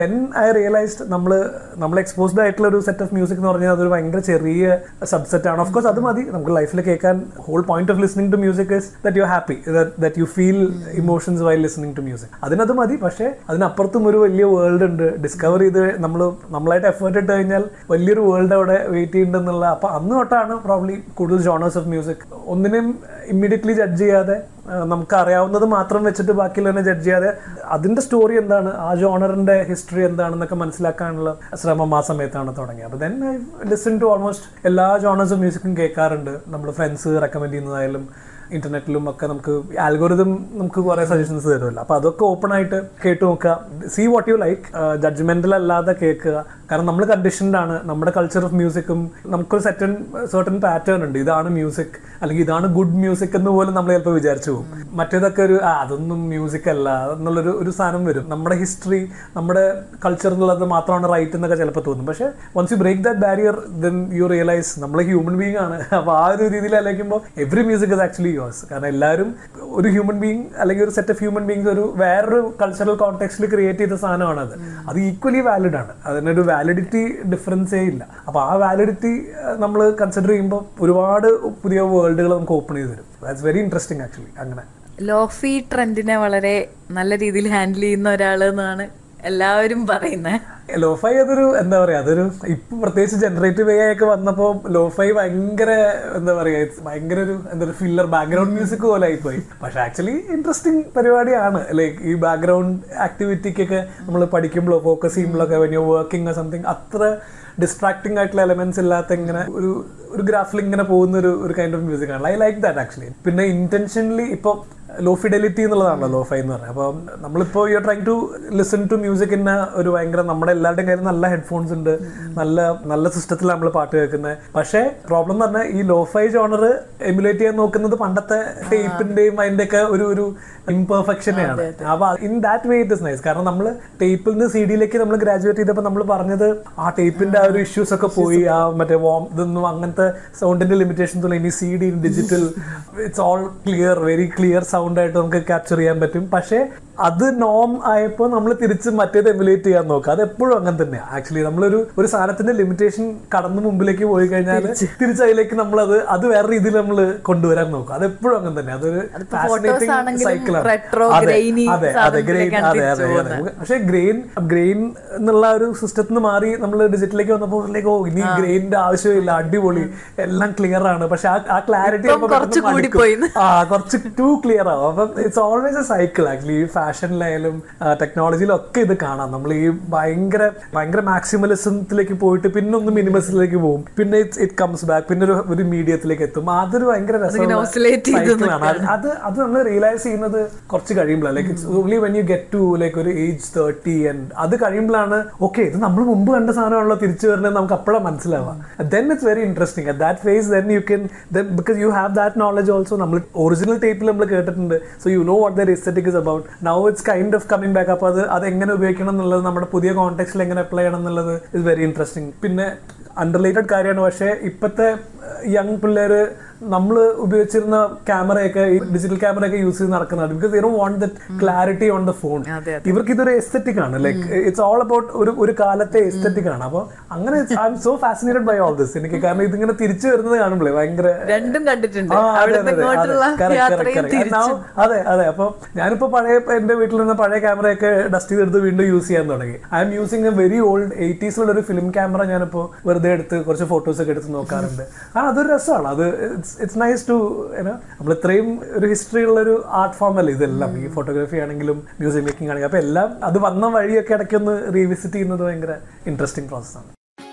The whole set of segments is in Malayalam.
ദെൻ ഐ റിയലൈസ്ഡ് നമ്മൾ നമ്മൾ എക്സ്പോസ്ഡ് ആയിട്ടുള്ള ഒരു സെറ്റ് ഓഫ് മ്യൂസിക് എന്ന് പറഞ്ഞാൽ അതൊരു ഭയങ്കര ചെറിയ സബ്സെറ്റ് ആണ് ഓഫ് കോഴ്സ് അത് മതി നമുക്ക് ലൈഫിൽ കേൾക്കാൻ whole point of listening to music is that you happy that you feel emotions why listening to music അതിനത് മതി പക്ഷേ അതിനപ്പുറത്തും ഒരു വലിയ വേൾഡ് ഉണ്ട് ഡിസ്കവർ ചെയ്ത് നമ്മൾ നമ്മളായിട്ട് എഫേർട്ട് ഇട്ട് കഴിഞ്ഞാൽ വലിയൊരു വേൾഡ് അവിടെ വെയിറ്റ് ചെയ്യുന്നുണ്ടെന്നുള്ള അപ്പൊ അന്ന് തൊട്ടാണ് പ്രോബ്ലി കൂടുതൽ ജോണേഴ്സ് ഓഫ് മ്യൂസിക് ഒന്നിനെയും ഇമ്മീഡിയറ്റ്ലി ജഡ്ജ് ചെയ്യാതെ ആ, നമുക്ക് അറിയാവുന്നത് മാത്രം വെച്ചിട്ട് ബാക്കിയുള്ളതിനെ ജഡ്ജ് ചെയ്യാതെ അതിന്റെ സ്റ്റോറി എന്താണ് ആ ജോണറിന്റെ ഹിസ്റ്ററി എന്താണെന്നൊക്കെ മനസ്സിലാക്കാനുള്ള ശ്രമം ആ സമയത്താണ് തുടങ്ങിയത് അപ്പോൾ then I listen to almost എല്ലാ ജോണേഴ്സ് ഓഫ് മ്യൂസിക്കും കേൾക്കാറുണ്ട് നമ്മൾ ഫ്രണ്ട്സ് റെക്കമെൻഡ് ചെയ്യുന്നതായാലും ഇന്റർനെറ്റിലും ഒക്കെ നമുക്ക് ആൽഗോറിതം നമുക്ക് കുറെ സജഷൻസ് തരുമല്ലോ അപ്പൊ അതൊക്കെ ഓപ്പൺ ആയിട്ട് കേട്ട് നോക്കുക see what you like judgemental അല്ലാതെ കേൾക്കുക കാരണം നമ്മൾ കണ്ടീഷൻഡ് ആണ് നമ്മുടെ കൾച്ചർ ഓഫ് മ്യൂസിക്കും നമുക്കൊരു സെറ്റൻ സർട്ടൻ പാറ്റേൺ ഉണ്ട് ഇതാണ് മ്യൂസിക് അല്ലെങ്കിൽ ഇതാണ് ഗുഡ് മ്യൂസിക് എന്ന് പോലും നമ്മൾ ചിലപ്പോൾ വിചാരിച്ചു പോകും മറ്റേതൊക്കെ ഒരു ആ അതൊന്നും മ്യൂസിക് അല്ല എന്നുള്ളൊരു ഒരു സാധനം വരും നമ്മുടെ ഹിസ്റ്ററി നമ്മുടെ കൾച്ചർ എന്നുള്ളത് മാത്രമാണ് റൈറ്റ് എന്നൊക്കെ ചിലപ്പോൾ തോന്നും പക്ഷേ once you break that barrier then you realise നമ്മൾ ഹ്യൂമൻ ബീങ് ആണ് അപ്പോൾ ആ ഒരു രീതിയിൽ ആലോചിക്കുമ്പോൾ every music is actually yours കാരണം എല്ലാവരും ഒരു ഹ്യൂമൻ ബീങ് അല്ലെങ്കിൽ ഒരു സെറ്റ് ഓഫ് ഹ്യൂമൻ ബീങ്സ് ഒരു വേറൊരു കൾച്ചറൽ കോണ്ടെക്സ്റ്റിൽ ക്രിയേറ്റ് ചെയ്ത സാധനമാണ് അത് അത് ഈക്വലി വാലിഡ് ആണ് അതിനൊരു വാലിഡിറ്റി ഡിഫറൻസേ ഇല്ല അപ്പോൾ ആ വാലിഡിറ്റി നമ്മൾ കൺസിഡർ ചെയ്യുമ്പോൾ ഒരുപാട് പുതിയ വേൾഡുകൾ നമുക്ക് ഓപ്പൺ ചെയ്ത് തരും ദാറ്റ്സ് വെരി ഇൻട്രസ്റ്റിംഗ് ആക്ച്വലി അങ്ങനെ ലോഫി ട്രെൻഡിനെ വളരെ നല്ല രീതിയിൽ ഹാൻഡിൽ ചെയ്യുന്ന ഒരാൾ എന്നാണ് എല്ലാവരും പറയുന്നത് ലോഫൈ അതൊരു എന്താ പറയാ അതൊരു ഇപ്പൊ പ്രത്യേകിച്ച് ജനറേറ്റീവ് എ ഒക്കെ വന്നപ്പോ ലോഫൈ ഭയങ്കര എന്താ പറയാ it's ഭയങ്കര ഒരു എന്താ ഒരു ഫില്ലർ ബാക്ക്ഗ്രൗണ്ട് മ്യൂസിക് പോലെ ആയിപ്പോയി പക്ഷെ ആക്ച്വലി ഇൻട്രസ്റ്റിംഗ് പരിപാടിയാണ് ലൈക്ക് ഈ ബാക്ക്ഗ്രൗണ്ട് ആക്ടിവിറ്റിക്കൊക്കെ നമ്മൾ പഠിക്കുമ്പോഴോ ഫോക്കസ് ചെയ്യുമ്പോഴൊക്കെ വെൻ യു വർക്കിംഗ് സംതിങ് അത്ര ഡിസ്ട്രാക്ടിങ് ആയിട്ടുള്ള എലമെന്റ്സ് ഇല്ലാത്ത ഇങ്ങനെ ഒരു ഒരു ഗ്രാഫിൽ ഇങ്ങനെ പോകുന്ന ഒരു ഒരു കൈൻഡ് ഓഫ് മ്യൂസിക് ആണ് ഐ ലൈക്ക് ദാറ്റ് ആക്ച്വലി പിന്നെ ഇന്റൻഷനലി ഇപ്പോൾ ലോ ഫിഡലിറ്റി എന്നുള്ളതാണല്ലോ ലോഫൈ എന്ന് പറയുന്നത് അപ്പോൾ നമ്മളിപ്പോൾ you trying to listen to music ഇന്ന ഒരു ഭയങ്കര നമ്മുടെ എല്ലാവരുടെയും കയ്യിൽ നല്ല ഹെഡ്ഫോൺസ് ഉണ്ട് നല്ല നല്ല സിസ്റ്റത്തിലാണ് നമ്മൾ പാട്ട് കേൾക്കുന്നത് പക്ഷേ പ്രോബ്ലം എന്ന് പറഞ്ഞാൽ ഈ ലോഫൈ ജോണർ എമുലേറ്റ് ചെയ്യാൻ നോക്കുന്നത് പണ്ടത്തെ ടേപ്പിന്റെയും അതിന്റെ ഒക്കെ ഒരു ഒരു ഇംപെർഫെക്ഷനെയാണ് അപ്പൊ in that way it is nice കാരണം നമ്മൾ ടേപ്പിൽ നിന്ന് സി ഡിയിലേക്ക് നമ്മൾ ഗ്രാജുവേറ്റ് ചെയ്തപ്പോൾ നമ്മൾ പറഞ്ഞത് ആ ടേപ്പിന്റെ ആ ഒരു ഇഷ്യൂസ് ഒക്കെ പോയി ആ മറ്റേ വോം ഇതൊന്നും അങ്ങനത്തെ സൗണ്ടിന്റെ ലിമിറ്റേഷൻസ് ഒന്നും ഇനി C D digital it's all clear very clear sound ആയിട്ട് നമുക്ക് ക്യാപ്ചർ ചെയ്യാൻ പറ്റും പക്ഷേ അത് നോം ആയപ്പോൾ നമ്മൾ തിരിച്ച് മറ്റേത് എമുലേറ്റ് ചെയ്യാൻ നോക്കുക അത് എപ്പോഴും അങ്ങനെ തന്നെയാണ് ആക്ച്വലി നമ്മളൊരു ഒരു സാധനത്തിന്റെ ലിമിറ്റേഷൻ കടന്ന് മുമ്പിലേക്ക് പോയി കഴിഞ്ഞാൽ തിരിച്ച് അതിലേക്ക് നമ്മൾ അത് അത് വേറെ രീതിയിൽ നമ്മൾ കൊണ്ടുവരാൻ നോക്കും അത് എപ്പോഴും അങ്ങനെ തന്നെ അതൊരു fascinating ആണെങ്കിലും cycle ആണ്. retro, അതെ, grainy അതെ, അതെ, grain, സാധനത്തിലേക്കാണ് അതെ, അതെ, തിരിച്ച് അതെ. പക്ഷെ ഗ്രെയിൻ ഗ്രെയിൻ എന്നുള്ള ഒരു സിസ്റ്റത്തിൽ നിന്ന് മാറി നമ്മൾ ഡിജിറ്റലിലേക്ക് വന്നപ്പോൾ ലൈക്ക് ഓ ഇനി ഗ്രെയിനിന്റെ ആവശ്യമില്ല അടിപൊളി എല്ലാം ക്ലിയർ ആണ് പക്ഷെ ആ ആ ക്ലാരിറ്റി ഇപ്പം കുറച്ച് കൂടിപ്പോയിന്ന്. ആ കുറച്ച് ടു ക്ലിയർ ആവും അപ്പം it's always a cycle actually ഈ ഫാഷനിലായാലും ടെക്നോളജിയിലും ഒക്കെ ഇത് കാണാം നമ്മൾ ഈ ഭയങ്കര ഭയങ്കര മാക്സിമലിസത്തിലേക്ക് പോയിട്ട് പിന്നെ ഒന്ന് മിനിമസിലേക്ക് പോകും പിന്നെ ഇറ്റ് കംസ് ബാക്ക് പിന്നെ ഒരു ഒരു മീഡിയത്തിലേക്ക് എത്തും അതൊരു ഭയങ്കര അതിങ്ങനെ oscillate ചെയ്ത് cycle ആണ്. അത് അത് അത് നമ്മൾ റിയലൈസ് ചെയ്യുന്നത് കുറച്ച് കഴിയുമ്പോഴാണ് like it's only when you get to like ഒരു ഏജ് തേർട്ടി ആൻഡ് അത് കഴിയുമ്പോഴാണ് ഓക്കെ ഇത് നമ്മൾ മുമ്പ് കണ്ട സാധനമാണല്ലോ തിരിച്ചു വരുന്നത് നമുക്ക് അപ്പോഴാണ് മനസ്സിലാവുക then it's very interesting at that phase then you can then because you have that knowledge also നമ്മൾ ഒറിജിനൽ ടേപ്പിൽ നമ്മൾ കേട്ടിട്ടുണ്ട് so you know what the aesthetic is about now it's kind of coming back അപ്പോൾ അത് അത് എങ്ങനെ ഉപയോഗിക്കണം എന്നുള്ളത് നമ്മുടെ പുതിയ കോണ്ടെക്സ്റ്റിൽ എങ്ങനെ അപ്ലൈ ചെയ്യണം എന്നുള്ളത് ഇസ് വെരി ഇൻട്രസ്റ്റിംഗ് പിന്നെ അൺറിലേറ്റഡ് കാര്യമാണ് പക്ഷേ ഇപ്പോഴത്തെ യങ് പിള്ളേർ നമ്മൾ ഉപയോഗിച്ചിരുന്ന ക്യാമറയൊക്കെ ഈ ഡിജിറ്റൽ ക്യാമറയൊക്കെ യൂസ് ചെയ്ത് നടക്കുന്നതാണ് because you want that clarity on the phone അതെ, ഇവർക്ക് ഇതൊരു എസ്തറ്റിക് ആണ് ലൈക്ക് ഇറ്റ്സ് ഓൾ അബൌട്ട് ഒരു ഒരു കാലത്തെ എസ്തറ്റിക് ആണ് അപ്പോൾ അങ്ങനെ I'm so fascinated by all this എനിക്ക് കാരണം ഇതിങ്ങനെ തിരിച്ചു വരുന്നത് കാണുമ്പോഴേ ഭയങ്കര രണ്ടും കണ്ടിട്ടുണ്ട് ആ, അതെ, അവിടുന്ന് അതെ, അതെ. ഇങ്ങോട്ടുള്ള Correct, correct, യാത്രയും correct. തിരിച്ചും Now, അതെ അതെ അപ്പൊ ഞാനിപ്പോ പഴയ എന്റെ വീട്ടിൽ നിന്ന് പഴയ ക്യാമറയൊക്കെ ഡസ്റ്റ് ചെയ്തെടുത്ത് വീണ്ടും യൂസ് ചെയ്യാൻ തുടങ്ങി I'm using a very old എയ്റ്റീസിലുള്ള ഒരു ഫിലിം ക്യാമറ ഞാനിപ്പോ വെറുതെ എടുത്ത് കുറച്ച് ഫോട്ടോസ് ഒക്കെ എടുത്ത് നോക്കാറുണ്ട് ആ അതൊരു രസമാണ് അത് ഇറ്റ്സ് നൈസ് ടു നമ്മൾ ഇത്രയും ഒരു ഹിസ്റ്ററി ഉള്ള ഒരു ആർട്ട് ഫോം അല്ലേ ഇതെല്ലാം ഈ ഫോട്ടോഗ്രാഫി ആണെങ്കിലും മ്യൂസിക് മേക്കിംഗ് ആണെങ്കിലും അപ്പൊ എല്ലാം അത് വന്ന വഴിയൊക്കെ ഇടയ്ക്കൊന്ന് റീവിസിറ്റ് ചെയ്യുന്നത് ഭയങ്കര ഇൻട്രസ്റ്റിംഗ് പ്രോസസ്സാണ്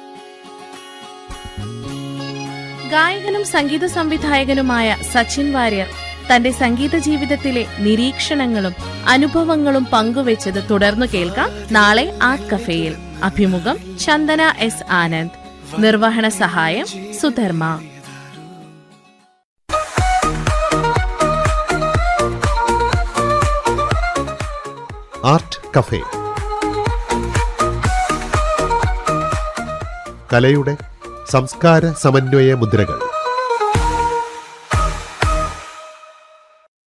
ഗായകനും സംഗീത സംവിധായകനുമായ സച്ചിൻ വാര്യർ തന്റെ സംഗീത ജീവിതത്തിലെ നിരീക്ഷണങ്ങളും അനുഭവങ്ങളും പങ്കുവച്ചത് തുടർന്നു കേൾക്കാം നാളെ ആർട്ട് കഫേയിൽ അഭിമുഖം ചന്ദന എസ് ആനന്ദ് നിർവഹണ സഹായം സുധർമ്മ ആർട്ട് കഫേ കലയുടെ സംസ്കാര സമന്വയ മുദ്രകൾ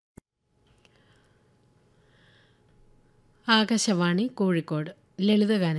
ആകാശവാണി കോഴിക്കോട് ലളിതഗാനം